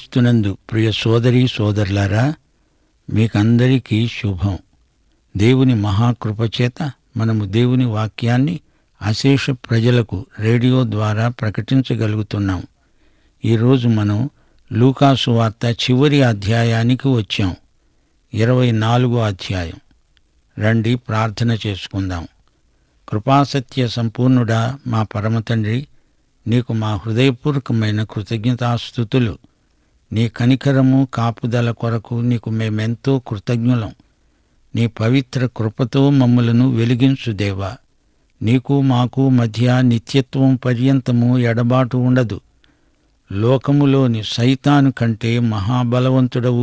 క్రీస్తునందు ప్రియ సోదరి సోదరులారా మీకందరికీ శుభం దేవుని మహాకృపచేత మనము దేవుని వాక్యాన్ని అశేష ప్రజలకు రేడియో ద్వారా ప్రకటించగలుగుతున్నాం ఈరోజు మనం లూకాసు వార్త చివరి అధ్యాయానికి వచ్చాం ఇరవై నాలుగో అధ్యాయం రండి ప్రార్థన చేసుకుందాం కృపాసత్య సంపూర్ణుడా మా పరమతండ్రి నీకు మా హృదయపూర్వకమైన కృతజ్ఞతాస్థుతులు నీ కనికరము కాపుదల కొరకు నీకు మేమెంతో కృతజ్ఞులం నీ పవిత్ర కృపతో మమ్ములను వెలిగించు దేవా నీకు మాకు మధ్య నిత్యత్వం పర్యంతము ఎడబాటు ఉండదు లోకములోని సైతాను కంటే మహాబలవంతుడవు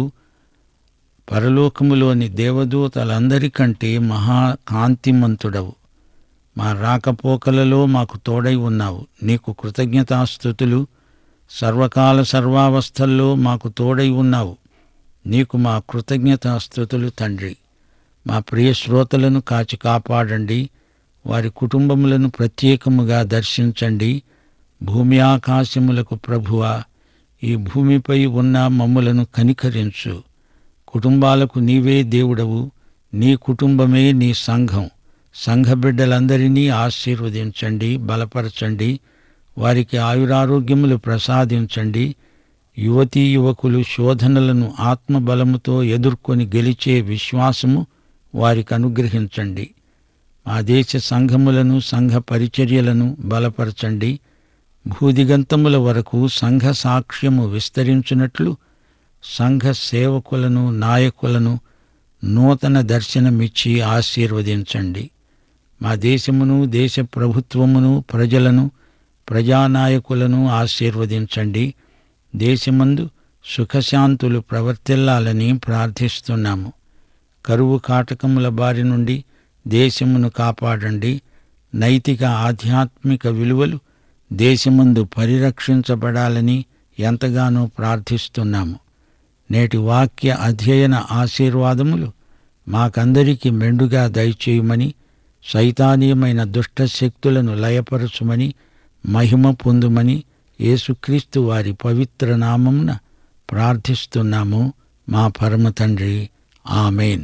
పరలోకములోని దేవదూతలందరికంటే మహాకాంతిమంతుడవు మా రాకపోకలలో మాకు తోడై ఉన్నావు నీకు కృతజ్ఞతాస్థుతులు సర్వకాల సర్వావస్థల్లో మాకు తోడై ఉన్నావు నీకు మా కృతజ్ఞతాస్థుతులు తండ్రి మా ప్రియ శ్రోతలను కాచి కాపాడండి వారి కుటుంబములను ప్రత్యేకముగా దర్శించండి భూమి ఆకాశములకు ప్రభువా ఈ భూమిపై ఉన్న మమ్ములను కనికరించు కుటుంబాలకు నీవే దేవుడవు నీ కుటుంబమే నీ సంఘం సంఘ బిడ్డలందరినీ ఆశీర్వదించండి బలపరచండి వారికి ఆయురారోగ్యములు ప్రసాదించండి యువతీ యువకులు శోధనలను ఆత్మబలముతో ఎదుర్కొని గెలిచే విశ్వాసము వారికి అనుగ్రహించండి మా దేశ సంఘములను సంఘ పరిచర్యలను బలపరచండి భూదిగంతముల వరకు సంఘ సాక్ష్యము విస్తరించినట్లు సంఘ సేవకులను నాయకులను నూతన దర్శనమిచ్చి ఆశీర్వదించండి మా దేశమును దేశ ప్రభుత్వమును ప్రజలను ప్రజానాయకులను ఆశీర్వదించండి దేశమందు సుఖశాంతులు ప్రవర్తిల్లాలని ప్రార్థిస్తున్నాము కరువు కాటకముల బారి నుండి దేశమును కాపాడండి నైతిక ఆధ్యాత్మిక విలువలు దేశమందు పరిరక్షించబడాలని ఎంతగానో ప్రార్థిస్తున్నాము నేటి వాక్య అధ్యయన ఆశీర్వాదములు మాకందరికీ మెండుగా దయచేయమని సైతానీయమైన దుష్ట శక్తులను లయపరచుమని మహిమ పొందుమని యేసుక్రీస్తు వారి పవిత్ర నామమున ప్రార్థిస్తున్నాము మా పరమ తండ్రి ఆమెన్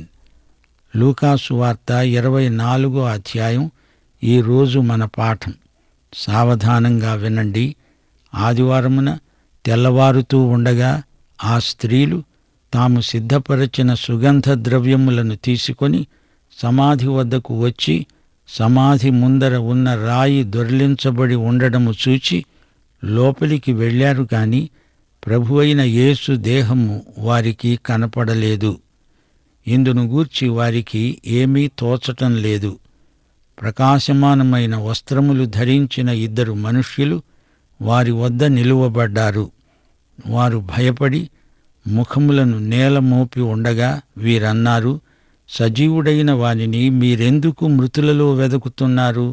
లూకాసు వార్త ఇరవై నాలుగో అధ్యాయం ఈరోజు మన పాఠం సావధానంగా వినండి ఆదివారమున తెల్లవారుతూ ఉండగా ఆ స్త్రీలు తాము సిద్ధపరచిన సుగంధ ద్రవ్యములను తీసుకొని సమాధి వద్దకు వచ్చి సమాధి ముందర ఉన్న రాయి దొర్లించబడి ఉండడము చూచి లోపలికి వెళ్ళారు కాని ప్రభు అయిన యేసు దేహము వారికి కనపడలేదు ఇందును గూర్చి వారికి ఏమీ తోచటం లేదు ప్రకాశమానమైన వస్త్రములు ధరించిన ఇద్దరు మనుష్యులు వారి వద్ద నిలువబడ్డారు వారు భయపడి ముఖములను నేల మోపి ఉండగా వీరన్నారు సజీవుడైన వానిని మీరెందుకు మృతులలో వెదకుతున్నారు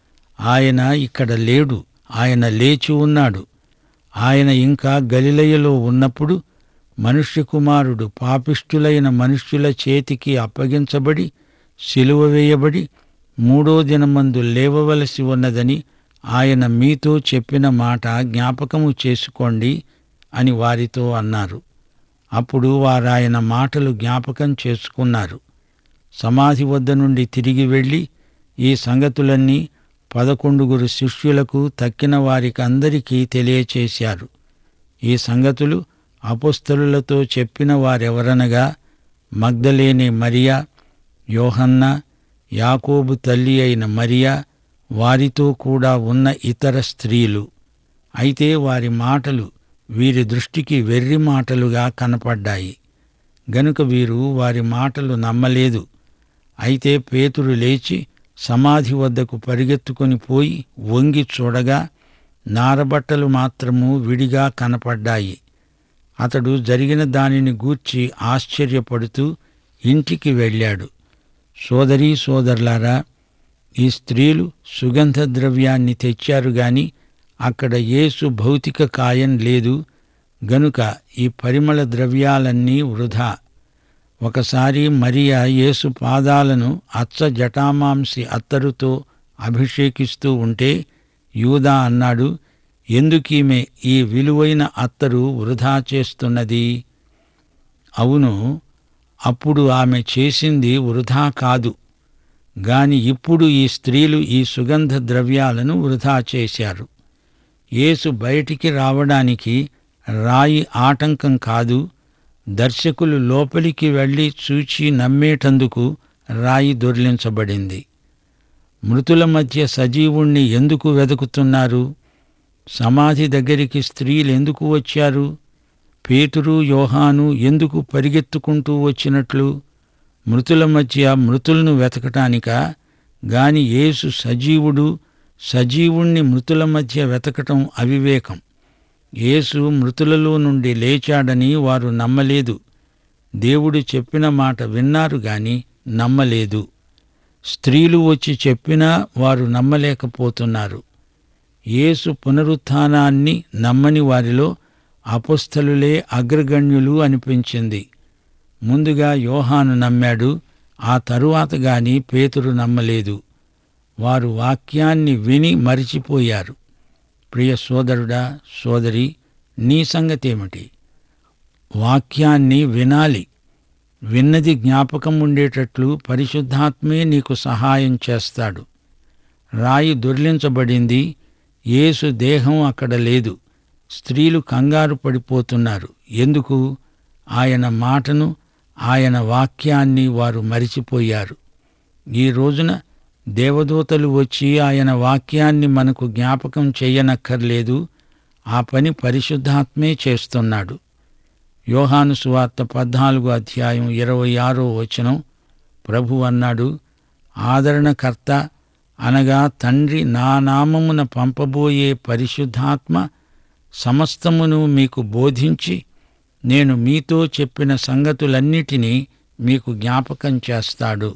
ఆయన ఇక్కడ లేడు ఆయన లేచి ఉన్నాడు ఆయన ఇంకా గలిలయలో ఉన్నప్పుడు మనుష్య కుమారుడు పాపిష్టులైన మనుష్యుల చేతికి అప్పగించబడి సిలువ వేయబడి మూడో దినమందు లేవవలసి ఉన్నదని ఆయన మీతో చెప్పిన మాట జ్ఞాపకము చేసుకోండి అని వారితో అన్నారు అప్పుడు వారాయన మాటలు జ్ఞాపకం చేసుకున్నారు సమాధి వద్ద నుండి తిరిగి వెళ్ళి ఈ సంగతులన్నీ పదకొండుగురు శిష్యులకు తక్కిన వారికి అందరికీ తెలియచేశారు ఈ సంగతులు అపుస్తలులతో చెప్పిన వారెవరనగా మగ్ధలేని మరియా యోహన్న యాకోబు తల్లి అయిన మరియా వారితో కూడా ఉన్న ఇతర స్త్రీలు అయితే వారి మాటలు వీరి దృష్టికి వెర్రి మాటలుగా కనపడ్డాయి గనుక వీరు వారి మాటలు నమ్మలేదు అయితే పేతురు లేచి సమాధి వద్దకు పరిగెత్తుకొని పోయి వంగి చూడగా నారబట్టలు మాత్రము విడిగా కనపడ్డాయి అతడు జరిగిన దానిని గూర్చి ఆశ్చర్యపడుతూ ఇంటికి వెళ్ళాడు సోదరీ సోదరులారా ఈ స్త్రీలు సుగంధ ద్రవ్యాన్ని తెచ్చారు గాని అక్కడ యేసు భౌతిక కాయం లేదు గనుక ఈ పరిమళ ద్రవ్యాలన్నీ వృధా ఒకసారి మరియా యేసు పాదాలను అచ్చ జటామాంసి అత్తరుతో అభిషేకిస్తూ ఉంటే యూదా అన్నాడు ఎందుకీమె ఈ విలువైన అత్తరు వృధా చేస్తున్నది అవును అప్పుడు ఆమె చేసింది వృధా కాదు గాని ఇప్పుడు ఈ స్త్రీలు ఈ సుగంధ ద్రవ్యాలను వృధా చేశారు యేసు బయటికి రావడానికి రాయి ఆటంకం కాదు దర్శకులు లోపలికి వెళ్ళి చూచి నమ్మేటందుకు రాయి దొర్లించబడింది మృతుల మధ్య సజీవుణ్ణి ఎందుకు వెతుకుతున్నారు సమాధి దగ్గరికి స్త్రీలు ఎందుకు వచ్చారు పేతురు యోహాను ఎందుకు పరిగెత్తుకుంటూ వచ్చినట్లు మృతుల మధ్య మృతులను వెతకటానిక గాని యేసు సజీవుడు సజీవుణ్ణి మృతుల మధ్య వెతకటం అవివేకం యేసు మృతులలో నుండి లేచాడని వారు నమ్మలేదు దేవుడు చెప్పిన మాట విన్నారు గాని నమ్మలేదు స్త్రీలు వచ్చి చెప్పినా వారు నమ్మలేకపోతున్నారు యేసు పునరుత్థానాన్ని నమ్మని వారిలో అపుస్థలులే అగ్రగణ్యులు అనిపించింది ముందుగా యోహాను నమ్మాడు ఆ తరువాత గాని పేతురు నమ్మలేదు వారు వాక్యాన్ని విని మరిచిపోయారు ప్రియ సోదరుడా సోదరి నీ సంగతేమిటి వాక్యాన్ని వినాలి విన్నది జ్ఞాపకం ఉండేటట్లు పరిశుద్ధాత్మే నీకు సహాయం చేస్తాడు రాయి దొర్లించబడింది యేసు దేహం అక్కడ లేదు స్త్రీలు కంగారు పడిపోతున్నారు ఎందుకు ఆయన మాటను ఆయన వాక్యాన్ని వారు మరిచిపోయారు ఈ రోజున దేవదూతలు వచ్చి ఆయన వాక్యాన్ని మనకు జ్ఞాపకం చెయ్యనక్కర్లేదు ఆ పని పరిశుద్ధాత్మే చేస్తున్నాడు యోహాను సువార్త పద్నాలుగో అధ్యాయం ఇరవై ఆరో వచనం ప్రభు అన్నాడు ఆదరణకర్త అనగా తండ్రి నా నామమున పంపబోయే పరిశుద్ధాత్మ సమస్తమును మీకు బోధించి నేను మీతో చెప్పిన సంగతులన్నిటినీ మీకు జ్ఞాపకం చేస్తాడు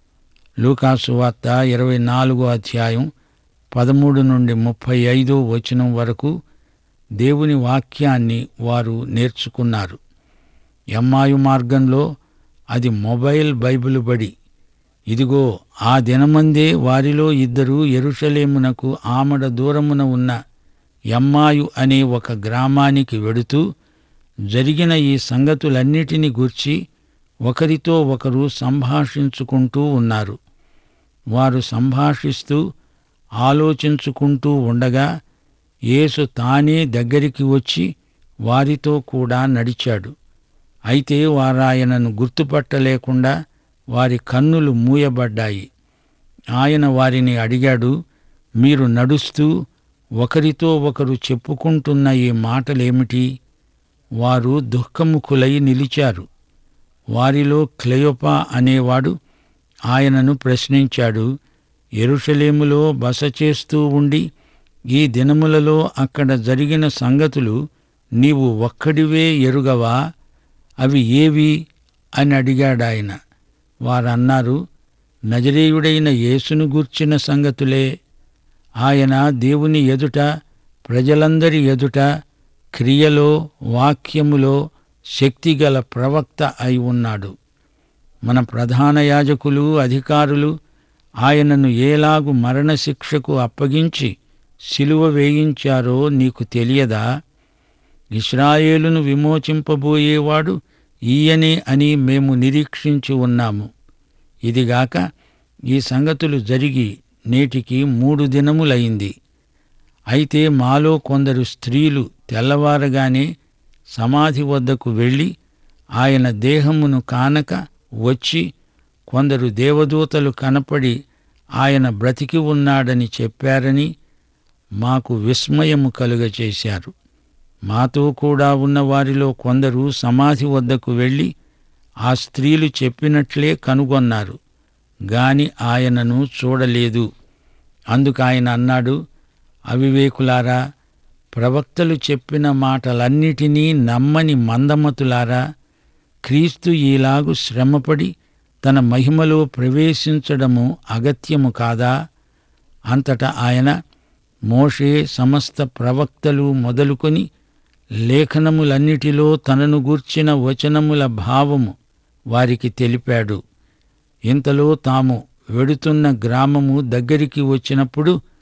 లూకాసు వార్త ఇరవై నాలుగో అధ్యాయం పదమూడు నుండి ముప్పై ఐదో వచనం వరకు దేవుని వాక్యాన్ని వారు నేర్చుకున్నారు ఎమ్మాయు మార్గంలో అది మొబైల్ బైబిల్ బడి ఇదిగో ఆ దినమందే వారిలో ఇద్దరు ఎరుషలేమునకు ఆమడ దూరమున ఉన్న ఎమ్మాయు అనే ఒక గ్రామానికి వెడుతూ జరిగిన ఈ సంగతులన్నిటిని గూర్చి ఒకరితో ఒకరు సంభాషించుకుంటూ ఉన్నారు వారు సంభాషిస్తూ ఆలోచించుకుంటూ ఉండగా యేసు తానే దగ్గరికి వచ్చి వారితో కూడా నడిచాడు అయితే వారాయనను గుర్తుపట్టలేకుండా వారి కన్నులు మూయబడ్డాయి ఆయన వారిని అడిగాడు మీరు నడుస్తూ ఒకరితో ఒకరు చెప్పుకుంటున్న ఈ మాటలేమిటి వారు దుఃఖముఖులై నిలిచారు వారిలో క్లెయోపా అనేవాడు ఆయనను ప్రశ్నించాడు ఎరుషలేములో బస చేస్తూ ఉండి ఈ దినములలో అక్కడ జరిగిన సంగతులు నీవు ఒక్కడివే ఎరుగవా అవి ఏవి అని అడిగాడాయన వారన్నారు నజరేయుడైన యేసును గూర్చిన సంగతులే ఆయన దేవుని ఎదుట ప్రజలందరి ఎదుట క్రియలో వాక్యములో శక్తిగల ప్రవక్త అయి ఉన్నాడు మన ప్రధాన యాజకులు అధికారులు ఆయనను ఏలాగు మరణశిక్షకు అప్పగించి సిలువ వేయించారో నీకు తెలియదా ఇస్రాయేలును విమోచింపబోయేవాడు ఈయనే అని మేము నిరీక్షించి ఉన్నాము ఇదిగాక ఈ సంగతులు జరిగి నేటికి మూడు దినములైంది అయితే మాలో కొందరు స్త్రీలు తెల్లవారగానే సమాధి వద్దకు వెళ్ళి ఆయన దేహమును కానక వచ్చి కొందరు దేవదూతలు కనపడి ఆయన బ్రతికి ఉన్నాడని చెప్పారని మాకు విస్మయము కలుగచేశారు మాతో కూడా ఉన్న వారిలో కొందరు సమాధి వద్దకు వెళ్ళి ఆ స్త్రీలు చెప్పినట్లే కనుగొన్నారు గాని ఆయనను చూడలేదు అందుకు ఆయన అన్నాడు అవివేకులారా ప్రవక్తలు చెప్పిన మాటలన్నిటినీ నమ్మని మందమతులారా క్రీస్తు ఈలాగు శ్రమపడి తన మహిమలో ప్రవేశించడము అగత్యము కాదా అంతటా ఆయన మోషే సమస్త ప్రవక్తలు మొదలుకొని లేఖనములన్నిటిలో తనను గూర్చిన వచనముల భావము వారికి తెలిపాడు ఇంతలో తాము వెడుతున్న గ్రామము దగ్గరికి వచ్చినప్పుడు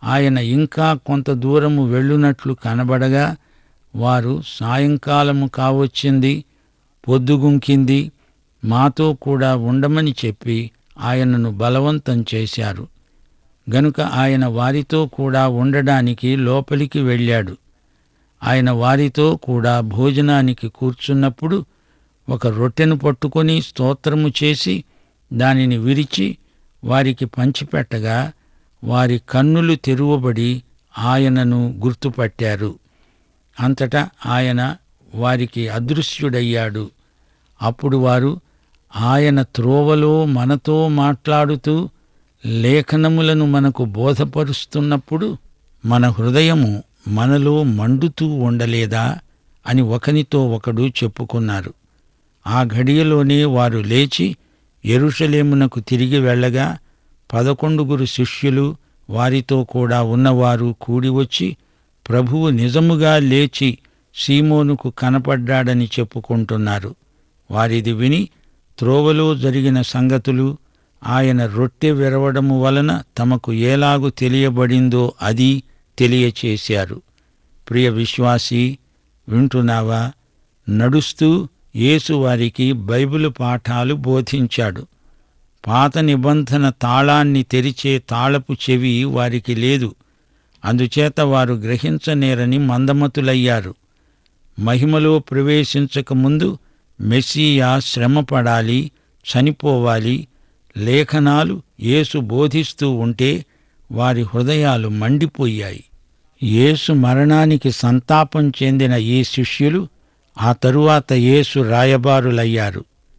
ఆయన ఇంకా కొంత దూరము వెళ్ళునట్లు కనబడగా వారు సాయంకాలము కావచ్చింది పొద్దుగుంకింది మాతో కూడా ఉండమని చెప్పి ఆయనను బలవంతం చేశారు గనుక ఆయన వారితో కూడా ఉండడానికి లోపలికి వెళ్ళాడు ఆయన వారితో కూడా భోజనానికి కూర్చున్నప్పుడు ఒక రొట్టెను పట్టుకొని స్తోత్రము చేసి దానిని విరిచి వారికి పంచిపెట్టగా వారి కన్నులు తెరువబడి ఆయనను గుర్తుపట్టారు అంతటా ఆయన వారికి అదృశ్యుడయ్యాడు అప్పుడు వారు ఆయన త్రోవలో మనతో మాట్లాడుతూ లేఖనములను మనకు బోధపరుస్తున్నప్పుడు మన హృదయము మనలో మండుతూ ఉండలేదా అని ఒకనితో ఒకడు చెప్పుకున్నారు ఆ ఘడియలోనే వారు లేచి ఎరుషలేమునకు తిరిగి వెళ్ళగా పదకొండుగురు శిష్యులు వారితో కూడా ఉన్నవారు కూడి వచ్చి ప్రభువు నిజముగా లేచి సీమోనుకు కనపడ్డాడని చెప్పుకుంటున్నారు వారిది విని త్రోవలో జరిగిన సంగతులు ఆయన రొట్టె విరవడము వలన తమకు ఏలాగు తెలియబడిందో అది తెలియచేశారు ప్రియ విశ్వాసి వింటున్నావా నడుస్తూ యేసు వారికి బైబిలు పాఠాలు బోధించాడు పాత నిబంధన తాళాన్ని తెరిచే తాళపు చెవి వారికి లేదు అందుచేత వారు గ్రహించనేరని మందమతులయ్యారు మహిమలో ప్రవేశించక ముందు మెస్సియా శ్రమపడాలి చనిపోవాలి లేఖనాలు యేసు బోధిస్తూ ఉంటే వారి హృదయాలు మండిపోయాయి యేసు మరణానికి సంతాపం చెందిన ఈ శిష్యులు ఆ తరువాత యేసు రాయబారులయ్యారు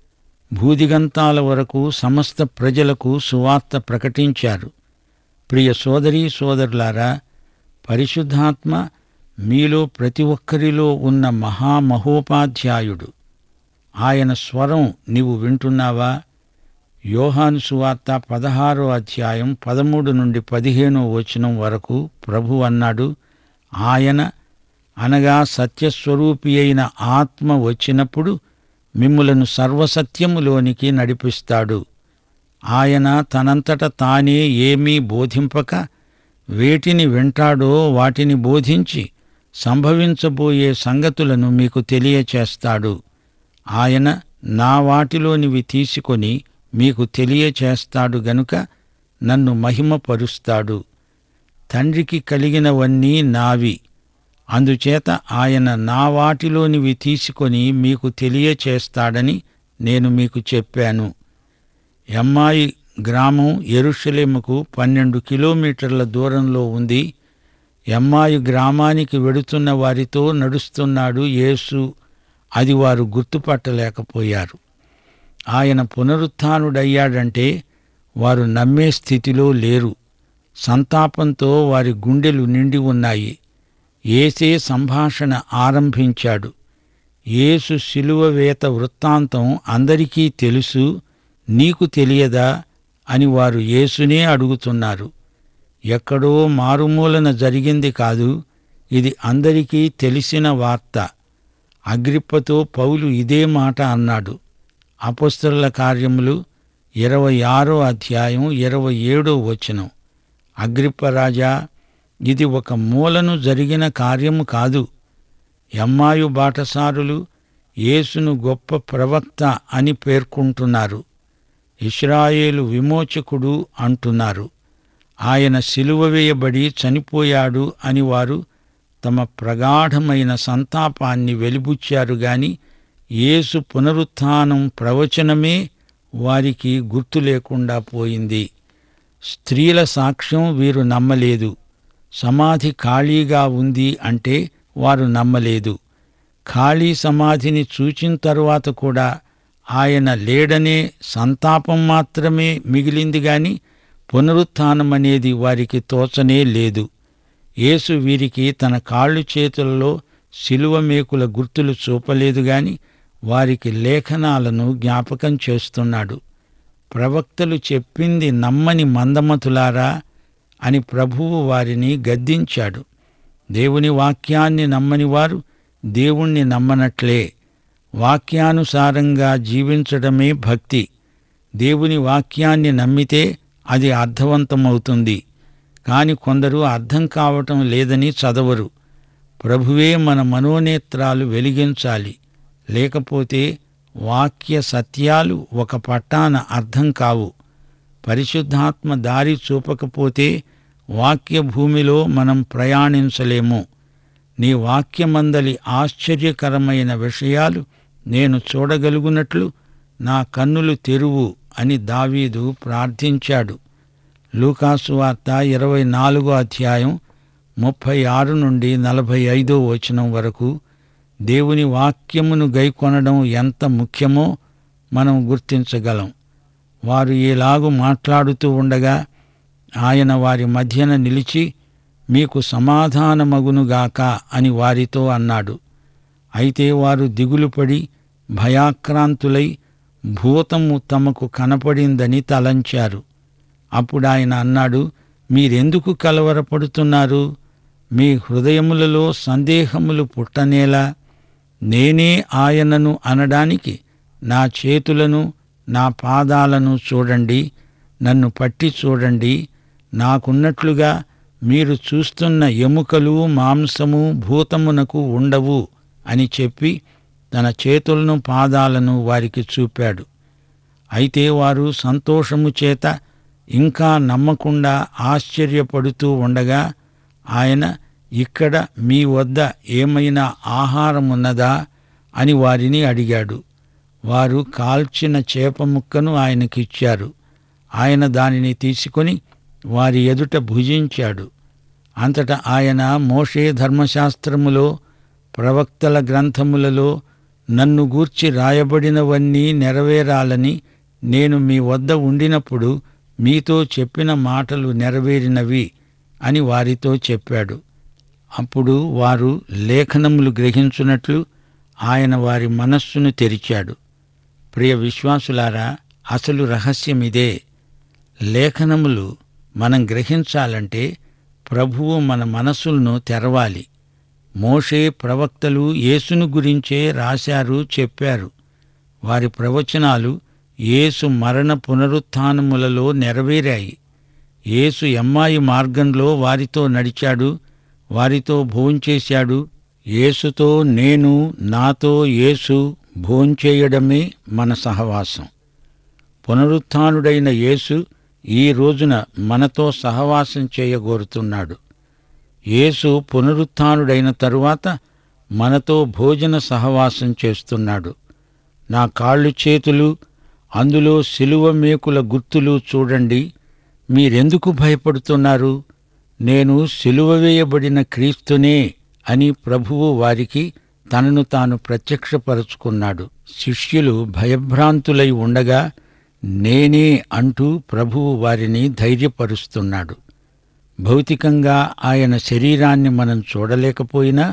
భూదిగంతాల వరకు సమస్త ప్రజలకు సువార్త ప్రకటించారు ప్రియ సోదరీ సోదరులారా పరిశుద్ధాత్మ మీలో ప్రతి ఒక్కరిలో ఉన్న మహామహోపాధ్యాయుడు ఆయన స్వరం నీవు వింటున్నావా యోహాను సువార్త పదహారో అధ్యాయం పదమూడు నుండి పదిహేనో వచనం వరకు ప్రభు అన్నాడు ఆయన అనగా సత్యస్వరూపి అయిన ఆత్మ వచ్చినప్పుడు మిమ్ములను సర్వసత్యములోనికి నడిపిస్తాడు ఆయన తనంతట తానే ఏమీ బోధింపక వేటిని వింటాడో వాటిని బోధించి సంభవించబోయే సంగతులను మీకు తెలియచేస్తాడు ఆయన నా వాటిలోనివి తీసుకొని మీకు తెలియచేస్తాడు గనుక నన్ను మహిమపరుస్తాడు తండ్రికి కలిగినవన్నీ నావి అందుచేత ఆయన నా వాటిలోనివి తీసుకొని మీకు తెలియచేస్తాడని నేను మీకు చెప్పాను ఎమ్మాయి గ్రామం ఎరుషలేముకు పన్నెండు కిలోమీటర్ల దూరంలో ఉంది ఎమ్మాయి గ్రామానికి వెడుతున్న వారితో నడుస్తున్నాడు యేసు అది వారు గుర్తుపట్టలేకపోయారు ఆయన పునరుత్డయ్యాడంటే వారు నమ్మే స్థితిలో లేరు సంతాపంతో వారి గుండెలు నిండి ఉన్నాయి ఏసే సంభాషణ ఆరంభించాడు యేసు శిలువ వేత వృత్తాంతం అందరికీ తెలుసు నీకు తెలియదా అని వారు యేసునే అడుగుతున్నారు ఎక్కడో మారుమూలన జరిగింది కాదు ఇది అందరికీ తెలిసిన వార్త అగ్రిప్పతో పౌలు ఇదే మాట అన్నాడు అపస్తుల కార్యములు ఇరవై ఆరో అధ్యాయం ఇరవై ఏడో వచనం అగ్రిప్పరాజా ఇది ఒక మూలను జరిగిన కార్యము కాదు ఎమ్మాయు బాటసారులు యేసును గొప్ప ప్రవక్త అని పేర్కొంటున్నారు ఇస్రాయేలు విమోచకుడు అంటున్నారు ఆయన సిలువ వేయబడి చనిపోయాడు అని వారు తమ ప్రగాఢమైన సంతాపాన్ని వెలిబుచ్చారు గాని యేసు పునరుత్థానం ప్రవచనమే వారికి గుర్తు లేకుండా పోయింది స్త్రీల సాక్ష్యం వీరు నమ్మలేదు సమాధి ఖాళీగా ఉంది అంటే వారు నమ్మలేదు ఖాళీ సమాధిని చూచిన తరువాత కూడా ఆయన లేడనే సంతాపం మాత్రమే మిగిలింది గాని పునరుత్థానం అనేది వారికి తోచనే లేదు యేసు వీరికి తన కాళ్ళు చేతులలో శిలువ మేకుల గుర్తులు చూపలేదు గాని వారికి లేఖనాలను జ్ఞాపకం చేస్తున్నాడు ప్రవక్తలు చెప్పింది నమ్మని మందమతులారా అని ప్రభువు వారిని గద్దించాడు దేవుని వాక్యాన్ని నమ్మని వారు దేవుణ్ణి నమ్మనట్లే వాక్యానుసారంగా జీవించడమే భక్తి దేవుని వాక్యాన్ని నమ్మితే అది అర్థవంతమవుతుంది కాని కొందరు అర్థం కావటం లేదని చదవరు ప్రభువే మన మనోనేత్రాలు వెలిగించాలి లేకపోతే వాక్య సత్యాలు ఒక పట్టాన అర్థం కావు పరిశుద్ధాత్మ దారి చూపకపోతే వాక్య భూమిలో మనం ప్రయాణించలేము నీ వాక్యమందలి ఆశ్చర్యకరమైన విషయాలు నేను చూడగలుగునట్లు నా కన్నులు తెరువు అని దావీదు ప్రార్థించాడు లూకాసు వార్త ఇరవై నాలుగో అధ్యాయం ముప్పై ఆరు నుండి నలభై ఐదో వచనం వరకు దేవుని వాక్యమును గైకొనడం ఎంత ముఖ్యమో మనం గుర్తించగలం వారు ఈలాగు మాట్లాడుతూ ఉండగా ఆయన వారి మధ్యన నిలిచి మీకు సమాధానమగునుగాక అని వారితో అన్నాడు అయితే వారు దిగులుపడి భయాక్రాంతులై భూతము తమకు కనపడిందని తలంచారు అప్పుడు ఆయన అన్నాడు మీరెందుకు కలవరపడుతున్నారు మీ హృదయములలో సందేహములు పుట్టనేలా నేనే ఆయనను అనడానికి నా చేతులను నా పాదాలను చూడండి నన్ను పట్టి చూడండి నాకున్నట్లుగా మీరు చూస్తున్న ఎముకలు మాంసము భూతమునకు ఉండవు అని చెప్పి తన చేతులను పాదాలను వారికి చూపాడు అయితే వారు సంతోషము చేత ఇంకా నమ్మకుండా ఆశ్చర్యపడుతూ ఉండగా ఆయన ఇక్కడ మీ వద్ద ఏమైనా ఆహారమున్నదా అని వారిని అడిగాడు వారు కాల్చిన చేప ముక్కను ఆయనకిచ్చారు ఆయన దానిని తీసుకొని వారి ఎదుట భుజించాడు అంతటా ఆయన మోషే ధర్మశాస్త్రములో ప్రవక్తల గ్రంథములలో నన్ను గూర్చి రాయబడినవన్నీ నెరవేరాలని నేను మీ వద్ద ఉండినప్పుడు మీతో చెప్పిన మాటలు నెరవేరినవి అని వారితో చెప్పాడు అప్పుడు వారు లేఖనములు గ్రహించున్నట్లు ఆయన వారి మనస్సును తెరిచాడు ప్రియ విశ్వాసులారా అసలు రహస్యమిదే లేఖనములు మనం గ్రహించాలంటే ప్రభువు మన మనస్సులను తెరవాలి మోషే ప్రవక్తలు యేసును గురించే రాశారు చెప్పారు వారి ప్రవచనాలు యేసు మరణ పునరుత్థానములలో నెరవేరాయి యేసు ఎమ్మాయి మార్గంలో వారితో నడిచాడు వారితో భోంచేశాడు యేసుతో నేను నాతో యేసు భోంచేయడమే మన సహవాసం పునరుత్థానుడైన యేసు ఈ రోజున మనతో సహవాసం చేయగోరుతున్నాడు యేసు పునరుత్థానుడైన తరువాత మనతో భోజన సహవాసం చేస్తున్నాడు నా కాళ్ళు చేతులు అందులో సిలువ మేకుల గుర్తులు చూడండి మీరెందుకు భయపడుతున్నారు నేను సిలువ వేయబడిన క్రీస్తునే అని ప్రభువు వారికి తనను తాను ప్రత్యక్షపరుచుకున్నాడు శిష్యులు భయభ్రాంతులై ఉండగా నేనే అంటూ ప్రభువు వారిని ధైర్యపరుస్తున్నాడు భౌతికంగా ఆయన శరీరాన్ని మనం చూడలేకపోయినా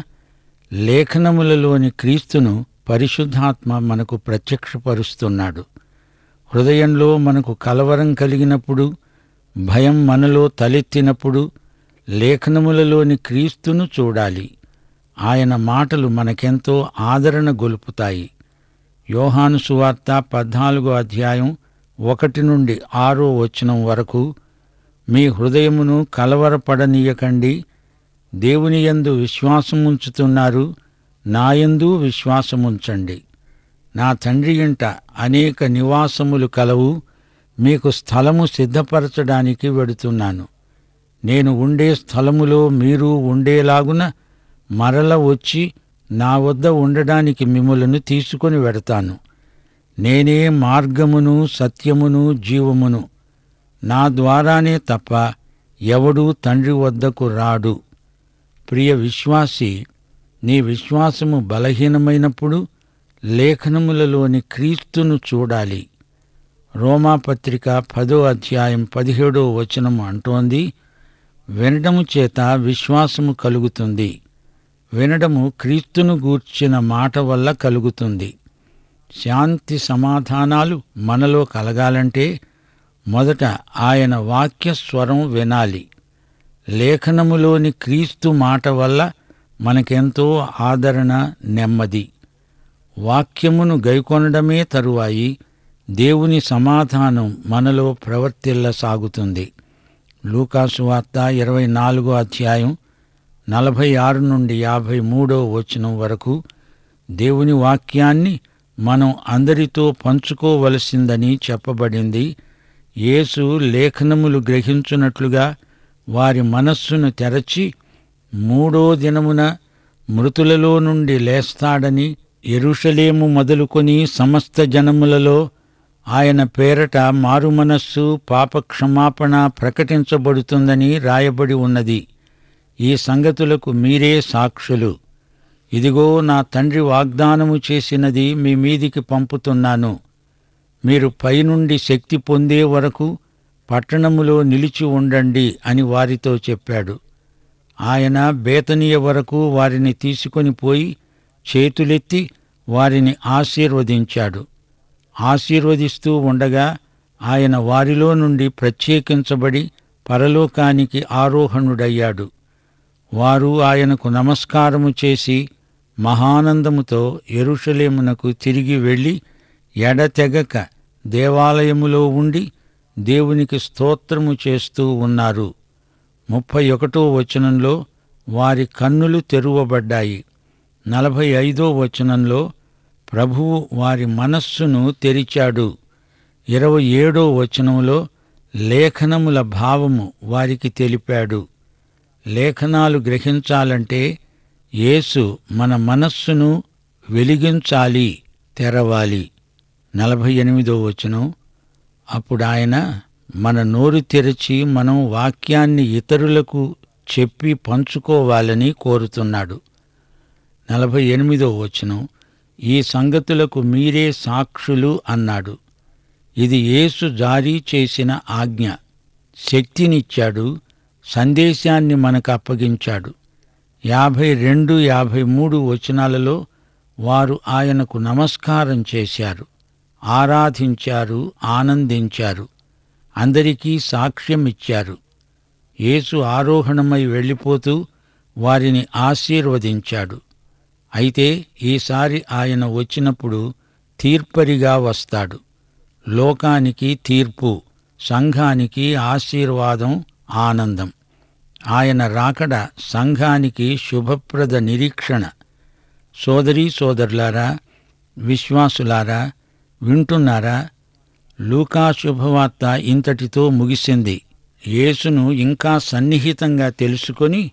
లేఖనములలోని క్రీస్తును పరిశుద్ధాత్మ మనకు ప్రత్యక్షపరుస్తున్నాడు హృదయంలో మనకు కలవరం కలిగినప్పుడు భయం మనలో తలెత్తినప్పుడు లేఖనములలోని క్రీస్తును చూడాలి ఆయన మాటలు మనకెంతో ఆదరణ గొలుపుతాయి యోహాను సువార్త పద్నాలుగో అధ్యాయం ఒకటి నుండి ఆరో వచనం వరకు మీ హృదయమును కలవరపడనీయకండి దేవుని యందు విశ్వాసముంచుతున్నారు నాయందు విశ్వాసముంచండి నా తండ్రి ఇంట అనేక నివాసములు కలవు మీకు స్థలము సిద్ధపరచడానికి వెడుతున్నాను నేను ఉండే స్థలములో మీరు ఉండేలాగున మరల వచ్చి నా వద్ద ఉండడానికి మిమ్మలను తీసుకొని వెడతాను నేనే మార్గమును సత్యమును జీవమును నా ద్వారానే తప్ప ఎవడూ తండ్రి వద్దకు రాడు ప్రియ విశ్వాసి నీ విశ్వాసము బలహీనమైనప్పుడు లేఖనములలోని క్రీస్తును చూడాలి రోమాపత్రిక పదో అధ్యాయం పదిహేడో వచనం అంటోంది వినడము చేత విశ్వాసము కలుగుతుంది వినడము క్రీస్తును గూర్చిన మాట వల్ల కలుగుతుంది శాంతి సమాధానాలు మనలో కలగాలంటే మొదట ఆయన వాక్య స్వరం వినాలి లేఖనములోని క్రీస్తు మాట వల్ల మనకెంతో ఆదరణ నెమ్మది వాక్యమును గైకొనడమే తరువాయి దేవుని సమాధానం మనలో ప్రవర్తిల్ల సాగుతుంది లూకాసు వార్త ఇరవై నాలుగో అధ్యాయం నలభై ఆరు నుండి యాభై మూడో వచనం వరకు దేవుని వాక్యాన్ని మనం అందరితో పంచుకోవలసిందని చెప్పబడింది యేసు లేఖనములు గ్రహించున్నట్లుగా వారి మనస్సును తెరచి మూడో దినమున మృతులలో నుండి లేస్తాడని ఎరుషలేము మొదలుకొని సమస్త జనములలో ఆయన పేరట మారుమనస్సు పాపక్షమాపణ ప్రకటించబడుతుందని రాయబడి ఉన్నది ఈ సంగతులకు మీరే సాక్షులు ఇదిగో నా తండ్రి వాగ్దానము చేసినది మీ మీదికి పంపుతున్నాను మీరు పైనుండి శక్తి పొందే వరకు పట్టణములో నిలిచి ఉండండి అని వారితో చెప్పాడు ఆయన బేతనీయ వరకు వారిని తీసుకొని పోయి చేతులెత్తి వారిని ఆశీర్వదించాడు ఆశీర్వదిస్తూ ఉండగా ఆయన వారిలో నుండి ప్రత్యేకించబడి పరలోకానికి ఆరోహణుడయ్యాడు వారు ఆయనకు నమస్కారము చేసి మహానందముతో ఎరుషలేమునకు తిరిగి వెళ్ళి ఎడతెగక దేవాలయములో ఉండి దేవునికి స్తోత్రము చేస్తూ ఉన్నారు ముప్పై ఒకటో వచనంలో వారి కన్నులు తెరువబడ్డాయి నలభై ఐదో వచనంలో ప్రభువు వారి మనస్సును తెరిచాడు ఇరవై ఏడో వచనంలో లేఖనముల భావము వారికి తెలిపాడు లేఖనాలు గ్రహించాలంటే యేసు మన మనస్సును వెలిగించాలి తెరవాలి నలభై ఎనిమిదో వచనం అప్పుడు ఆయన మన నోరు తెరచి మనం వాక్యాన్ని ఇతరులకు చెప్పి పంచుకోవాలని కోరుతున్నాడు నలభై ఎనిమిదో వచనం ఈ సంగతులకు మీరే సాక్షులు అన్నాడు ఇది యేసు జారీ చేసిన ఆజ్ఞ శక్తినిచ్చాడు సందేశాన్ని మనకు అప్పగించాడు యాభై రెండు యాభై మూడు వచనాలలో వారు ఆయనకు నమస్కారం చేశారు ఆరాధించారు ఆనందించారు అందరికీ సాక్ష్యం ఇచ్చారు యేసు ఆరోహణమై వెళ్ళిపోతూ వారిని ఆశీర్వదించాడు అయితే ఈసారి ఆయన వచ్చినప్పుడు తీర్పరిగా వస్తాడు లోకానికి తీర్పు సంఘానికి ఆశీర్వాదం ఆనందం ఆయన రాకడ సంఘానికి శుభప్రద నిరీక్షణ సోదరీ సోదరులారా విశ్వాసులారా వింటున్నారా లూకా శుభవార్త ఇంతటితో ముగిసింది యేసును ఇంకా సన్నిహితంగా తెలుసుకొని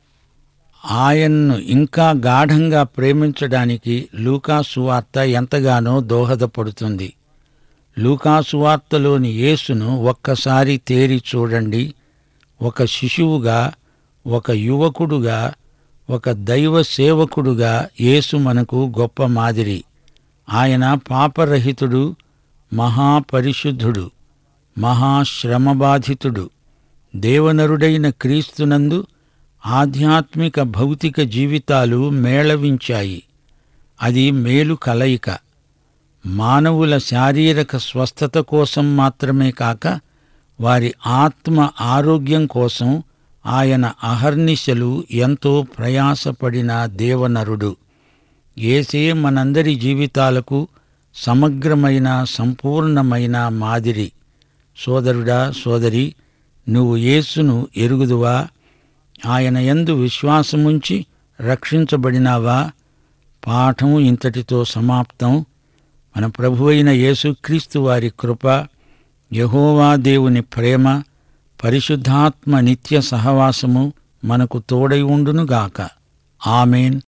ఆయన్ను ఇంకా గాఢంగా ప్రేమించడానికి లూకా సువార్త ఎంతగానో దోహదపడుతుంది లూకా సువార్తలోని యేసును ఒక్కసారి తేరి చూడండి ఒక శిశువుగా ఒక యువకుడుగా ఒక దైవ సేవకుడుగా యేసు మనకు గొప్ప మాదిరి ఆయన పాపరహితుడు మహాపరిశుద్ధుడు మహాశ్రమబాధితుడు దేవనరుడైన క్రీస్తునందు ఆధ్యాత్మిక భౌతిక జీవితాలు మేళవించాయి అది మేలు కలయిక మానవుల శారీరక స్వస్థత కోసం మాత్రమే కాక వారి ఆత్మ ఆరోగ్యం కోసం ఆయన అహర్నిశలు ఎంతో ప్రయాసపడిన దేవనరుడు ఏసే మనందరి జీవితాలకు సమగ్రమైన సంపూర్ణమైన మాదిరి సోదరుడా సోదరి నువ్వు యేసును ఎరుగుదువా ఆయన యందు విశ్వాసముంచి రక్షించబడినావా పాఠం ఇంతటితో సమాప్తం మన ప్రభువైన యేసుక్రీస్తు వారి కృప యహోవా దేవుని ప్రేమ పరిశుద్ధాత్మ నిత్య సహవాసము మనకు తోడై ఉండునుగాక ఆమెన్